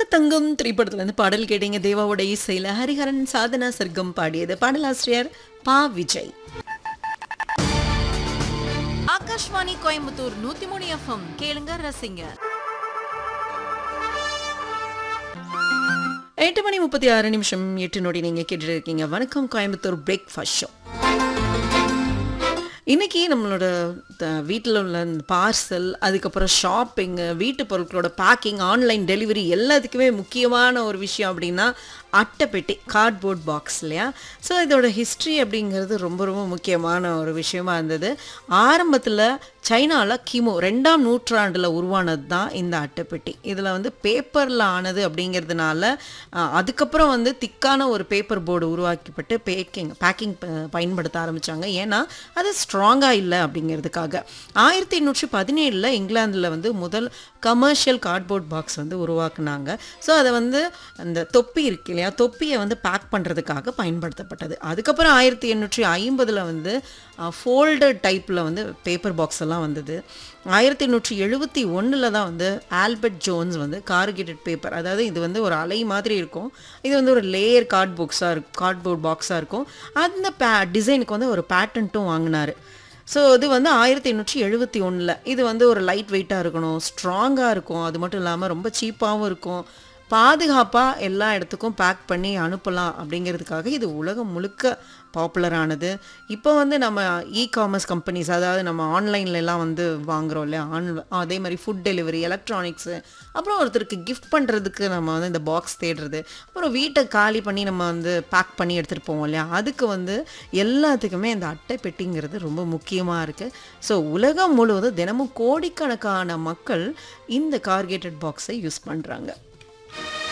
தங்கம் திரைப்படத்துல இருந்து பாடல் கேட்டீங்க தேவாவோட இசையில ஹரிஹரன் சாதனா சர்க்கம் பாடியது பாடலாசிரியர் பா விஜய் ஆகாஷ்வாணி கோயம்புத்தூர் நூத்தி மூணு எஃப்எம் கேளுங்க ரசிங்க எட்டு மணி முப்பத்தி ஆறு நிமிஷம் எட்டு நொடி நீங்க கேட்டுட்டு இருக்கீங்க வணக்கம் கோயம்புத்தூர் பிரேக்ஃபாஸ்ட் ஷோ இன்னைக்கு நம்மளோட வீட்டில் உள்ள பார்சல் அதுக்கப்புறம் ஷாப்பிங்கு வீட்டு பொருட்களோட பேக்கிங் ஆன்லைன் டெலிவரி எல்லாத்துக்குமே முக்கியமான ஒரு விஷயம் அப்படின்னா அட்டைப்பெட்டி கார்ட்போர்ட் பாக்ஸ் இல்லையா ஸோ இதோட ஹிஸ்ட்ரி அப்படிங்கிறது ரொம்ப ரொம்ப முக்கியமான ஒரு விஷயமா இருந்தது ஆரம்பத்தில் சைனாவில் கிமு ரெண்டாம் நூற்றாண்டில் உருவானது தான் இந்த அட்டைப்பெட்டி இதில் வந்து பேப்பரில் ஆனது அப்படிங்கிறதுனால அஹ், அதுக்கப்புறம் வந்து திக்கான ஒரு பேப்பர் போர்டு உருவாக்கப்பட்டு பேக்கிங் பேக்கிங் பயன்படுத்த ஆரம்பித்தாங்க ஏன்னா அது ஸ்ட்ராங்காக இல்லை அப்படிங்கிறதுக்காக ஆயிரத்தி எண்ணூற்றி பதினேழில் இங்கிலாந்தில் வந்து முதல் கமர்ஷியல் கார்ட்போர்ட் பாக்ஸ் வந்து உருவாக்குனாங்க ஸோ அதை வந்து அந்த தொப்பி இருக்கு இல்லையா தொப்பியை வந்து பேக் பண்ணுறதுக்காக பயன்படுத்தப்பட்டது அதுக்கப்புறம் ஆயிரத்தி எண்ணூற்றி ஐம்பதில் வந்து ஃபோல்டட் டைப்பில் வந்து பேப்பர் பாக்ஸ் எல்லாம் வந்தது ஆயிரத்தி எண்ணூற்றி எழுபத்தி ஒன்றில் தான் வந்து ஆல்பர்ட் ஜோன்ஸ் வந்து கார்கேட்டட் பேப்பர் அதாவது இது வந்து ஒரு அலை மாதிரி இருக்கும் இது வந்து ஒரு லேயர் கார்ட் பாக்ஸாக இருக்கும் கார்ட்போர்ட் பாக்ஸாக இருக்கும் அந்த பே டிசைனுக்கு வந்து ஒரு பேட்டன்ட்டும் வாங்கினார் ஸோ இது வந்து ஆயிரத்தி எண்ணூற்றி எழுபத்தி ஒன்றில் இது வந்து ஒரு லைட் வெயிட்டாக இருக்கணும் ஸ்ட்ராங்காக இருக்கும் அது மட்டும் இல்லாமல் ரொம்ப சீப்பாகவும் இருக்கும் பாதுகாப்பாக எல்லா இடத்துக்கும் பேக் பண்ணி அனுப்பலாம் அப்படிங்கிறதுக்காக இது உலகம் முழுக்க பாப்புலரானது இப்போ வந்து நம்ம இ காமர்ஸ் கம்பெனிஸ் அதாவது நம்ம ஆன்லைன்ல எல்லாம் வந்து வாங்குறோம் இல்லையா ஆன் அதே மாதிரி ஃபுட் டெலிவரி எலக்ட்ரானிக்ஸு அப்புறம் ஒருத்தருக்கு கிஃப்ட் பண்ணுறதுக்கு நம்ம வந்து இந்த பாக்ஸ் தேடுறது அப்புறம் வீட்டை காலி பண்ணி நம்ம வந்து பேக் பண்ணி எடுத்துகிட்டு போவோம் இல்லையா அதுக்கு வந்து எல்லாத்துக்குமே இந்த அட்டை பெட்டிங்கிறது ரொம்ப முக்கியமாக இருக்குது ஸோ உலகம் முழுவதும் தினமும் கோடிக்கணக்கான மக்கள் இந்த கார்கேட்டட் பாக்ஸை யூஸ் பண்ணுறாங்க